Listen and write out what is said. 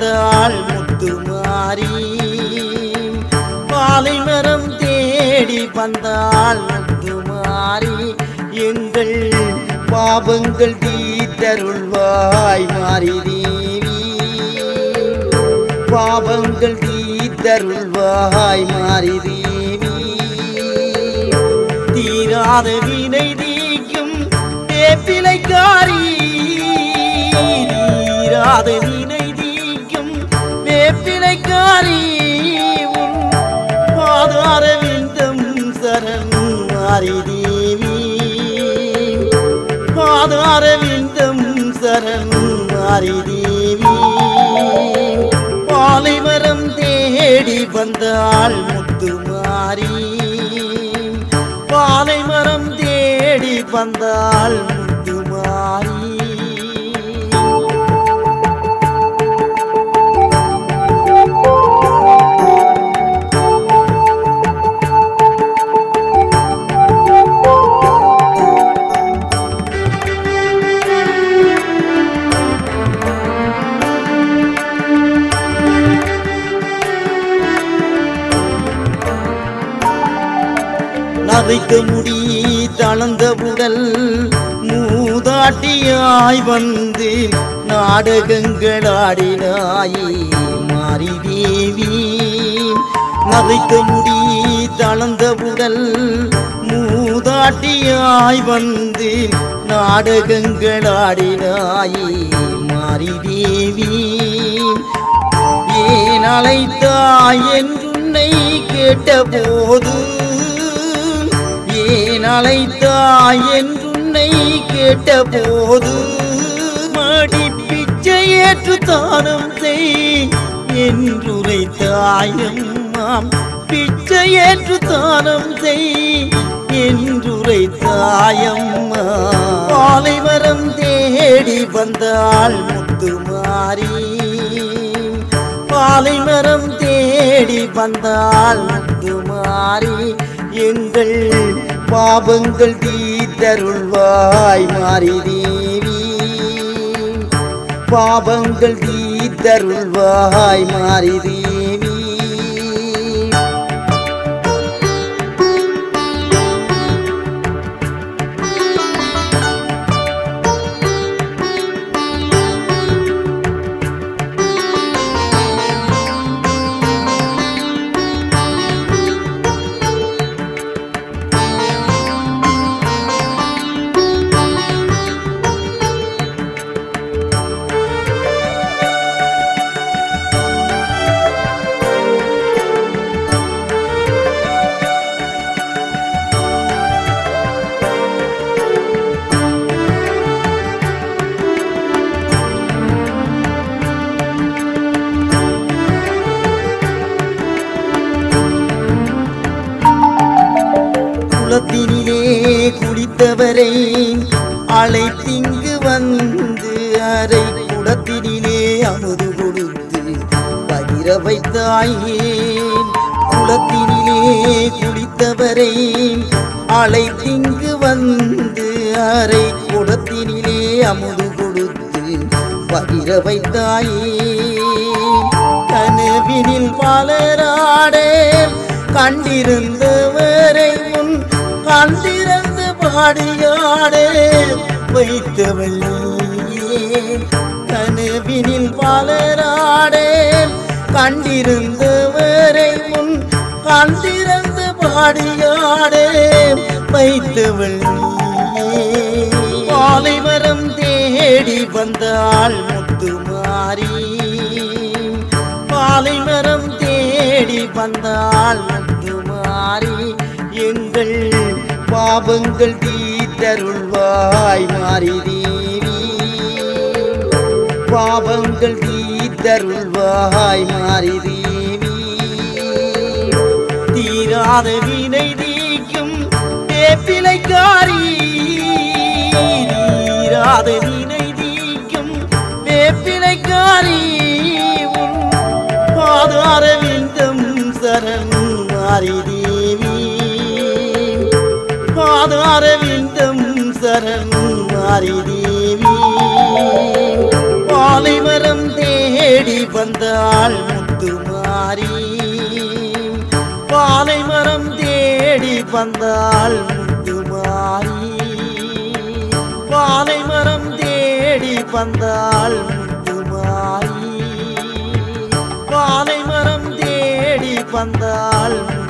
வந்தாள் முத்துமாரி பாலை மரம் தேடி வந்தாள் முத்துமாரி எங்கள் பாவங்கள் தீத்தருள்வாய் மாறி தேவி பாவங்கள் தீத்தருள்வாய் மாறி தேவி தீராத வினை தீக்கும் வேப்பிலைக்காரி தீராத வினை தீக்கும் வேப்பிலைக்காரி உன் பாதார விந்தம் சரண் மாறி தேவி பாதார விந்தம் சரண் மாறி தேவி பாலைவரம் தேடி வந்தாள் முத்துமாரி பாலைமரம் தேடி வந்தாள் முத்துமாரி நரைத்த முடி தளர்ந்த உடல் மூதாட்டியாய் வந்து நாடகங்கள் ஆடினாயே மாறி தேவி நரைத்த முடி தளர்ந்த உடல் மூதாட்டியாய் வந்து நாடகங்கள் ஆடினாயே மாறி தேவி ஏன் அழைத்தாய் என்றுன்னை கேட்டபோது ஏன் அழைத்தாய் என்றுன்னை கேட்டபோது மடி பிச்சை ஏற்று தானம் செய் என்றுரைத்தாயம்மாம் பிச்சை ஏற்று தானம் செய் என்றுரைத்தாயம்மா பாலைவரம் தேடி வந்தாள் முத்துமாரி பாலைமரம் தேடி வந்தாள் முத்துமாரி எங்கள் பாவங்கள் தீத்தருள்வாய் மாறி தேவி பாவங்கள் தீத்தருள்வாய் மாறி தேவி குளத்தினிலே குளித்தவரை அழைத்திங்கு வந்து அரை குளத்தினிலே அமுது கொடுத்து பகிர வைத்தாயே குளத்தினிலே குளித்தவரை அழைத்திங்கு வந்து அரை குளத்தினிலே அமுது கொடுத்து பகிர வைத்தாயே கனவினில் பலராடே கண்டிருந்தவரை முன் கண்டிருந்து பாடியாடே வைத்தவள் நீயே. கனவினில் பலராடே கண்டிருந்தவரை முன் கண்டிருந்து பாடியாடே வைத்தவள் நீயே. பாலைவரம் தேடி வந்தாள் முத்துமாரி பாலைமரம் தேடி வந்தாள் முத்துமாரி எங்கள் பாவங்கள் தீத்தருள்வாய் மாறி தேவி பாவங்கள் தீத்தருள்வாய் மாறி தேவி தீராத வினை தீக்கும் வேப்பிலைக்காரி தீராத வினை தீக்கும் வேப்பிலைக்காரி உன் பாதார விந்தம் சரண் மாறி தேவி பாதார விந்தம் சரண் மாறி தேவி பாலைவரம் தேடி தேடி வந்தாள் முத்துமாரி பாலை மரம் தேடி வந்தாள் முத்துமாரி பாலை மரம் தேடி வந்தாள் முத்துமாரி பாலை மரம் தேடி வந்தாள்